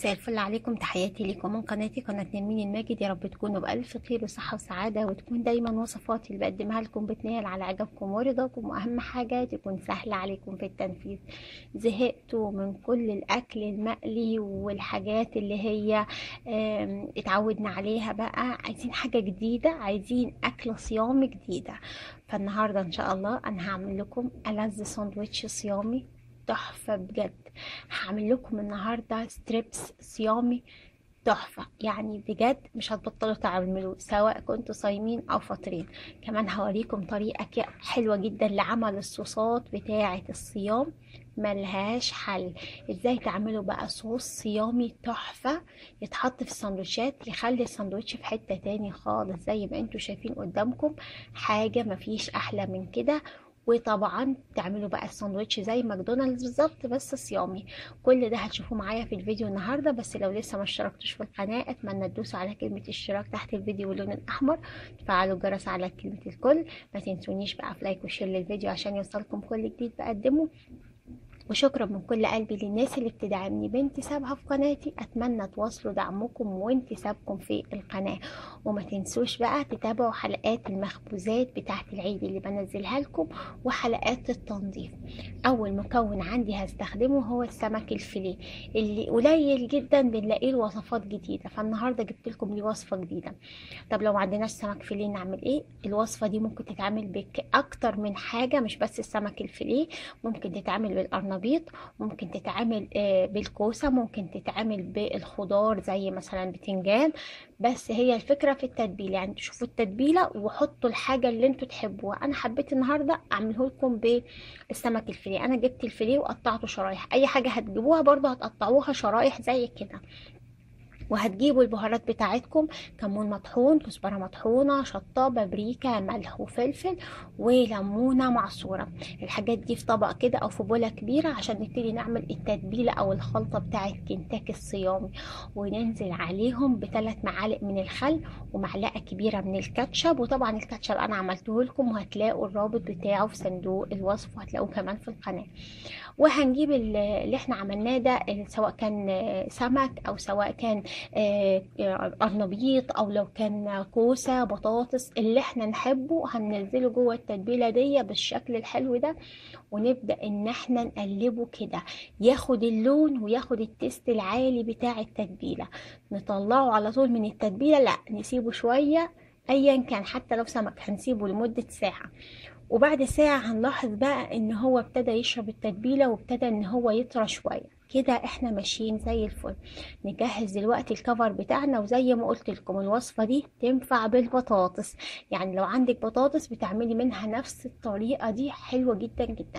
مساء الفل عليكم تحياتي لكم من قناتي قناة نرمين الماجد يا رب تكونوا بألف خير وصحة وسعادة وتكون دايما وصفاتي اللي بقدمها لكم بتنال على عجبكم ورضاكم وأهم حاجة تكون سهلة عليكم في التنفيذ زهقتوا من كل الأكل المقلي والحاجات اللي هي آم، اتعودنا عليها بقى عايزين حاجة جديدة عايزين أكلة صيامي جديدة فالنهاردة إن شاء الله أنا هعمل لكم ألذ ساندوتش صيامي تحفة بجد هعمل لكم النهاردة ستريبس صيامي تحفة يعني بجد مش هتبطلوا تعملوه سواء كنتوا صايمين أو فاطرين كمان هوريكم طريقة ك- حلوة جدا لعمل الصوصات بتاعة الصيام ملهاش حل ازاي تعملوا بقى صوص صيامي تحفة يتحط في السندوتشات يخلي السندوتش في حتة تاني خالص زي ما انتوا شايفين قدامكم حاجة مفيش أحلى من كده وطبعا تعملوا بقى الساندوتش زي ماكدونالدز بالظبط بس صيامي كل ده هتشوفوه معايا في الفيديو النهارده بس لو لسه ما اشتركتوش في القناه اتمنى تدوسوا على كلمه اشتراك تحت الفيديو باللون الاحمر تفعلوا الجرس على كلمه الكل ما تنسونيش بقى في لايك وشير للفيديو عشان يوصلكم كل جديد بقدمه وشكرا من كل قلبي للناس اللي بتدعمني بانتسابها في قناتي اتمنى تواصلوا دعمكم وانتسابكم في القناه وما تنسوش بقى تتابعوا حلقات المخبوزات بتاعت العيد اللي بنزلها لكم وحلقات التنظيف اول مكون عندي هستخدمه هو السمك الفيليه اللي قليل جدا بنلاقيه له وصفات جديده فالنهارده جبت لكم ليه وصفه جديده طب لو ما عندناش سمك فيليه نعمل ايه الوصفه دي ممكن تتعمل باكتر من حاجه مش بس السمك الفيليه ممكن تتعمل بالقرنبيط ممكن تتعمل آه، بالكوسه ممكن تتعمل بالخضار زي مثلا بتنجان بس هي الفكره في التتبيله يعني تشوفوا التتبيله وحطوا الحاجه اللي انتوا تحبوها انا حبيت النهارده اعمله لكم بالسمك الفيليه انا جبت الفيليه وقطعته شرايح اي حاجه هتجيبوها برضه هتقطعوها شرايح زي كده وهتجيبوا البهارات بتاعتكم كمون مطحون كزبرة مطحونة شطة بابريكا ملح وفلفل وليمونة معصورة الحاجات دي في طبق كده او في بولة كبيرة عشان نبتدي نعمل التتبيلة او الخلطة بتاعت كنتاكي الصيامي وننزل عليهم بثلاث معالق من الخل ومعلقة كبيرة من الكاتشب وطبعا الكاتشب انا عملته لكم وهتلاقوا الرابط بتاعه في صندوق الوصف وهتلاقوه كمان في القناة وهنجيب ال- اللي احنا عملناه ده سواء كان آه، سمك او سواء كان آه، آه، قرنبيط او لو كان كوسه بطاطس اللي احنا نحبه هننزله جوه التتبيله دي بالشكل الحلو ده ونبدا ان احنا نقلبه كده ياخد اللون وياخد التست العالي بتاع التتبيله نطلعه على طول من التتبيله لا نسيبه شويه ايا كان حتى لو سمك هنسيبه لمده ساعه وبعد ساعة هنلاحظ بقى ان هو ابتدى يشرب التتبيلة وابتدى ان هو يطرى شوية كده احنا ماشيين زي الفل نجهز دلوقتي الكفر بتاعنا وزي ما قلت لكم الوصفة دي تنفع بالبطاطس يعني لو عندك بطاطس بتعملي منها نفس الطريقة دي حلوة جدا جدا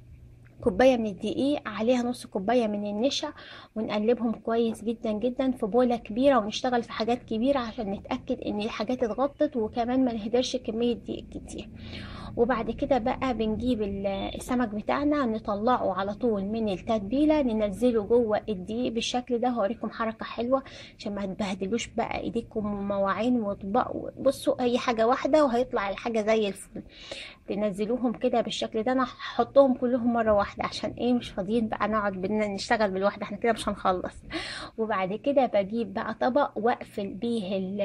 كوباية من الدقيق عليها نص كوباية من النشا ونقلبهم كويس جدا جدا في بولة كبيرة ونشتغل في حاجات كبيرة عشان نتأكد ان الحاجات اتغطت وكمان ما نهدرش كمية دقيق كتير وبعد كده بقى بنجيب ال- السمك بتاعنا نطلعه على طول من التتبيلة ننزله جوه الدقيق بالشكل ده هوريكم حركة حلوة عشان ما تبهدلوش بقى ايديكم ومواعين واطباق بصوا اي حاجة واحدة وهيطلع الحاجة زي الفل تنزلوهم كده بالشكل ده انا هحطهم كلهم مرة واحدة عشان ايه مش فاضيين بقى نقعد بن- نشتغل بالواحدة احنا كده مش هنخلص وبعد كده بجيب بقى طبق واقفل بيه ال-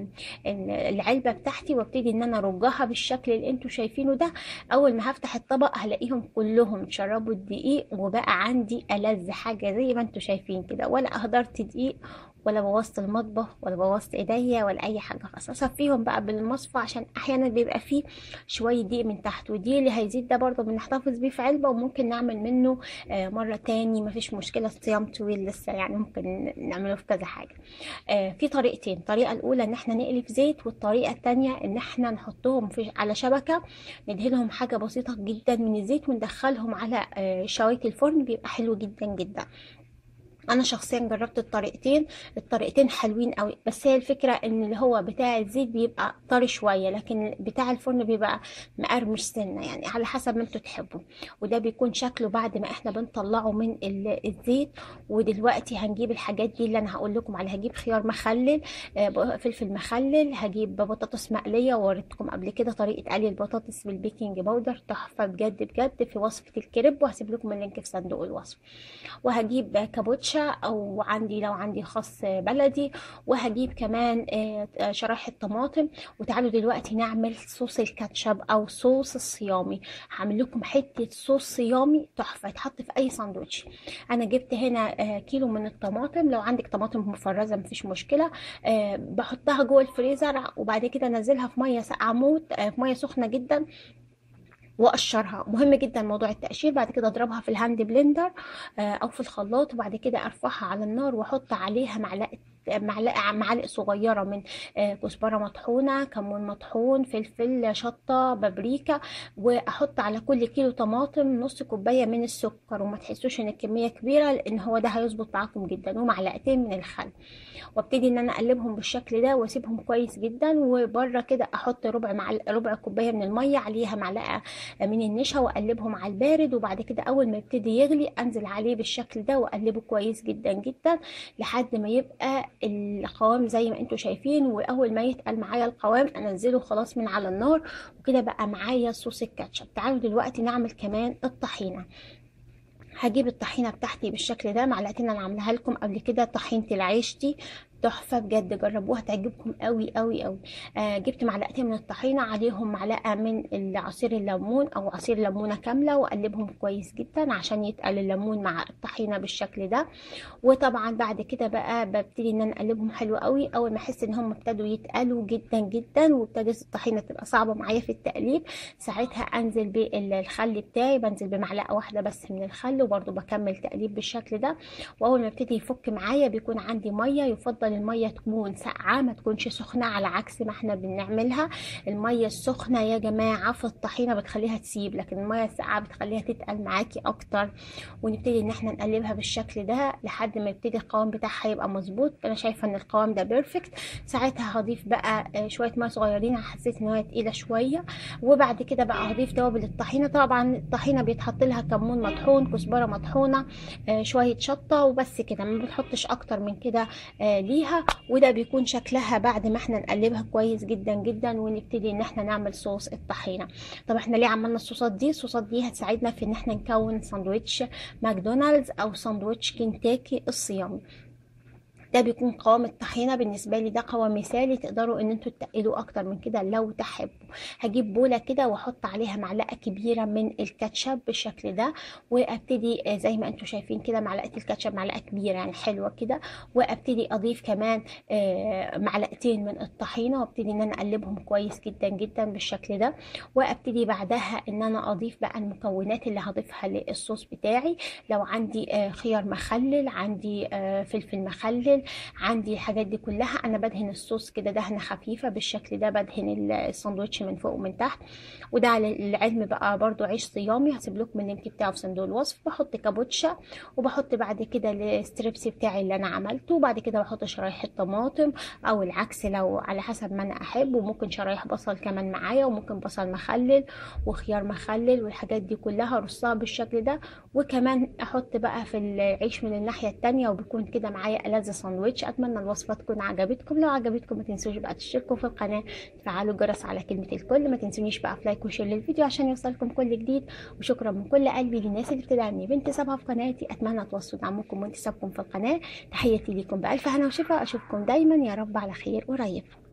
ال- العلبة بتاعتي وابتدي ان انا ارجها بالشكل اللي انتوا شايفينه ده اول ما هفتح الطبق هلاقيهم كلهم شربوا الدقيق وبقى عندي ألذ حاجة زي ما انتوا شايفين كده ولا اهدرت دقيق ولا بوظت المطبخ ولا بوظت ايديا ولا اي حاجه خالص اصفيهم بقى بالمصفى عشان احيانا بيبقى فيه شويه دقيق من تحت ودي اللي هيزيد ده برضه بنحتفظ بيه في علبه وممكن نعمل منه آه، مره تاني مفيش مشكله الصيام طويل لسه يعني ممكن نعمله في كذا حاجه آه، في طريقتين الطريقه الاولى ان احنا نقلي في زيت والطريقه التانية ان احنا نحطهم في على شبكه ندهنهم حاجه بسيطه جدا من الزيت وندخلهم على آه، شوايه الفرن بيبقى حلو جدا جدا انا شخصيا جربت الطريقتين الطريقتين حلوين قوي بس هي الفكره ان اللي هو بتاع الزيت بيبقى طري شويه لكن بتاع الفرن بيبقى مقرمش سنه يعني على حسب ما انتوا تحبوا وده بيكون شكله بعد ما احنا بنطلعه من ال- الزيت ودلوقتي هنجيب الحاجات دي اللي انا هقول لكم عليها هجيب خيار مخلل آه، فلفل مخلل هجيب بطاطس مقليه ووريتكم قبل كده طريقه قلي البطاطس بالبيكنج باودر تحفه بجد بجد في وصفه الكريب وهسيب لكم اللينك في صندوق الوصف وهجيب كابوتشا نشا او عندي لو عندي خس بلدي وهجيب كمان آه، شرايح الطماطم وتعالوا دلوقتي نعمل صوص الكاتشب او صوص الصيامي هعمل لكم حته صوص صيامي تحفه يتحط في اي ساندوتش انا جبت هنا آه، كيلو من الطماطم لو عندك طماطم مفرزه مفيش مشكله آه، بحطها جوه الفريزر وبعد كده انزلها في ميه ساقعه موت في ميه سخنه جدا واقشرها مهم جدا موضوع التقشير بعد كده اضربها في الهاند بلندر او في الخلاط وبعد كده ارفعها على النار واحط عليها معلقه معلقه معالق صغيره من كزبره مطحونه كمون مطحون فلفل شطه بابريكا واحط على كل كيلو طماطم نص كوبايه من السكر وما تحسوش ان الكميه كبيره لان هو ده هيظبط معاكم جدا ومعلقتين من الخل وابتدي ان انا اقلبهم بالشكل ده واسيبهم كويس جدا وبره كده احط ربع معلقه ربع كوبايه من الميه عليها معلقه من النشا واقلبهم على البارد وبعد كده اول ما يبتدي يغلي انزل عليه بالشكل ده واقلبه كويس جدا جدا لحد ما يبقى القوام زي ما انتم شايفين واول ما يتقل معايا القوام انزله خلاص من على النار وكده بقى معايا صوص الكاتشب تعالوا دلوقتي نعمل كمان الطحينه هجيب الطحينه بتاعتي بالشكل ده معلقتين انا عاملاها لكم قبل كده طحينه العيش دي تحفه بجد جربوها تعجبكم قوي قوي قوي آه جبت معلقتين من الطحينه عليهم معلقه من عصير الليمون او عصير ليمونه كامله واقلبهم كويس جدا عشان يتقل الليمون مع الطحينه بالشكل ده وطبعا بعد كده بقى ببتدي ان انا اقلبهم حلو قوي اول ما احس ان هم ابتدوا يتقلوا جدا جدا وابتدت الطحينه تبقى صعبه معايا في التقليب ساعتها انزل بالخل بتاعي بنزل بمعلقه واحده بس من الخل وبرده بكمل تقليب بالشكل ده واول ما يبتدي يفك معايا بيكون عندي ميه يفضل المية تكون ساقعة ما تكونش سخنة على عكس ما احنا بنعملها المية السخنة يا جماعة في الطحينة بتخليها تسيب لكن المية الساقعة بتخليها تتقل معاكي اكتر ونبتدي ان احنا نقلبها بالشكل ده لحد ما يبتدي القوام بتاعها يبقى مظبوط انا شايفة ان القوام ده بيرفكت ساعتها هضيف بقى شوية مية صغيرين حسيت ان هي تقيلة شوية وبعد كده بقى هضيف توابل الطحينة طبعا الطحينة بيتحط لها كمون مطحون كزبرة مطحونة شوية شطة وبس كده ما بنحطش اكتر من كده ليها فيها وده بيكون شكلها بعد ما احنا نقلبها كويس جدا جدا ونبتدي ان احنا نعمل صوص الطحينه طب احنا ليه عملنا الصوصات دي الصوصات دي هتساعدنا في ان احنا نكون ساندويتش ماكدونالدز او ساندويتش كنتاكي الصيامي ده بيكون قوام الطحينه بالنسبه لي ده قوام مثالي تقدروا ان انتوا تقلوا اكتر من كده لو تحبوا هجيب بوله كده واحط عليها معلقه كبيره من الكاتشب بالشكل ده وابتدي زي ما انتوا شايفين كده معلقه الكاتشب معلقه كبيره يعني حلوه كده وابتدي اضيف كمان معلقتين من الطحينه وابتدي ان انا اقلبهم كويس جدا جدا بالشكل ده وابتدي بعدها ان انا اضيف بقى المكونات اللي هضيفها للصوص بتاعي لو عندي خيار مخلل عندي فلفل مخلل عندي الحاجات دي كلها انا بدهن الصوص كده دهنه خفيفه بالشكل ده بدهن الساندوتش من فوق ومن تحت وده على العلم بقى برضو عيش صيامي هسيب لكم اللينك بتاعه في صندوق الوصف بحط كابوتشا وبحط بعد كده الستريبس بتاعي اللي انا عملته وبعد كده بحط شرايح الطماطم او العكس لو على حسب ما انا احب وممكن شرايح بصل كمان معايا وممكن بصل مخلل وخيار مخلل والحاجات دي كلها ارصها بالشكل ده وكمان احط بقى في العيش من الناحيه التانية وبيكون كده معايا ألذ ساندويتش اتمنى الوصفه تكون عجبتكم لو عجبتكم ما تنسوش بقى تشتركوا في القناه تفعلوا الجرس على كلمه الكل ما تنسونيش بقى في لايك وشير للفيديو عشان يوصلكم كل جديد وشكرا من كل قلبي للناس اللي بتدعمني بانتسابها في قناتي اتمنى توصلوا دعمكم وانتسابكم في القناه تحياتي ليكم بالف هنا وشفا اشوفكم دايما يا رب على خير قريب